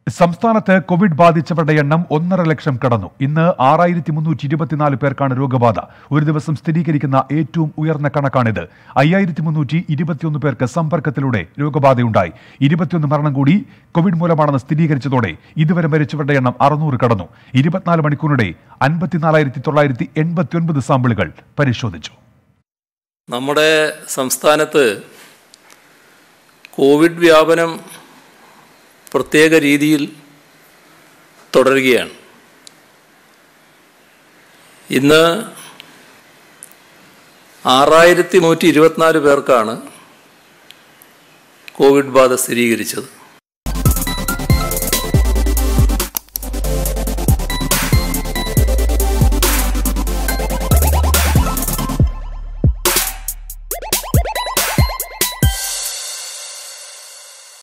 സംസ്ഥാനത്ത് കോവിഡ് ബാധിച്ചവരുടെ എണ്ണം ഒന്നര ലക്ഷം കടന്നു ഇന്ന് ആറായിരത്തി മുന്നൂറ്റി ഇരുപത്തിനാല് പേർക്കാണ് രോഗബാധ ഒരു ദിവസം സ്ഥിരീകരിക്കുന്ന ഏറ്റവും ഉയർന്ന കണക്കാണിത് അയ്യായിരത്തി മുന്നൂറ്റി ഇരുപത്തിയൊന്ന് പേർക്ക് സമ്പർക്കത്തിലൂടെ രോഗബാധയുണ്ടായി ഇരുപത്തിയൊന്ന് മരണം കൂടി കോവിഡ് മൂലമാണെന്ന് സ്ഥിരീകരിച്ചതോടെ ഇതുവരെ മരിച്ചവരുടെ എണ്ണം അറുന്നൂറ് കടന്നു ഇരുപത്തിനാല് മണിക്കൂറിനിടെ അൻപത്തിനാലായിരത്തി തൊള്ളായിരത്തി എൺപത്തിയൊൻപത് സാമ്പിളുകൾ പരിശോധിച്ചു നമ്മുടെ സംസ്ഥാനത്ത് കോവിഡ് വ്യാപനം പ്രത്യേക രീതിയിൽ തുടരുകയാണ് ഇന്ന് ആറായിരത്തി നൂറ്റി ഇരുപത്തിനാല് പേർക്കാണ് കോവിഡ് ബാധ സ്ഥിരീകരിച്ചത്